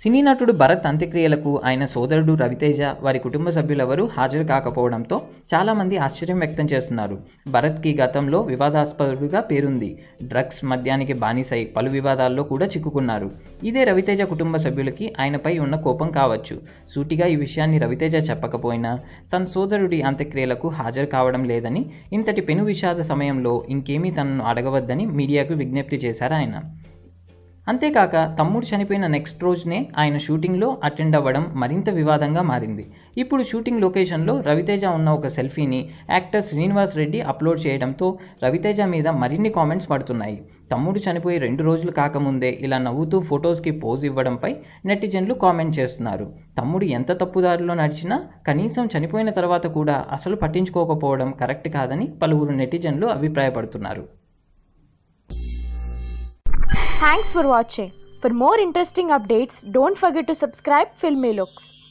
సినీ నటుడు భరత్ అంత్యక్రియలకు ఆయన సోదరుడు రవితేజ వారి కుటుంబ సభ్యులెవరూ హాజరు కాకపోవడంతో చాలామంది ఆశ్చర్యం వ్యక్తం చేస్తున్నారు భరత్కి గతంలో వివాదాస్పదుడుగా పేరుంది డ్రగ్స్ మద్యానికి బానిసై పలు వివాదాల్లో కూడా చిక్కుకున్నారు ఇదే రవితేజ కుటుంబ సభ్యులకి ఆయనపై ఉన్న కోపం కావచ్చు సూటిగా ఈ విషయాన్ని రవితేజ చెప్పకపోయినా తన సోదరుడి అంత్యక్రియలకు హాజరు కావడం లేదని ఇంతటి పెను విషాద సమయంలో ఇంకేమీ తనను అడగవద్దని మీడియాకు విజ్ఞప్తి చేశారు ఆయన అంతేకాక తమ్ముడు చనిపోయిన నెక్స్ట్ రోజునే ఆయన షూటింగ్లో అటెండ్ అవ్వడం మరింత వివాదంగా మారింది ఇప్పుడు షూటింగ్ లొకేషన్లో రవితేజ ఉన్న ఒక సెల్ఫీని యాక్టర్ శ్రీనివాస్ రెడ్డి అప్లోడ్ చేయడంతో రవితేజ మీద మరిన్ని కామెంట్స్ పడుతున్నాయి తమ్ముడు చనిపోయి రెండు రోజులు కాకముందే ఇలా నవ్వుతూ ఫొటోస్కి పోజ్ ఇవ్వడంపై నెటిజన్లు కామెంట్ చేస్తున్నారు తమ్ముడు ఎంత తప్పుదారిలో నడిచినా కనీసం చనిపోయిన తర్వాత కూడా అసలు పట్టించుకోకపోవడం కరెక్ట్ కాదని పలువురు నెటిజన్లు అభిప్రాయపడుతున్నారు Thanks for watching. For more interesting updates, don't forget to subscribe Filmy Looks.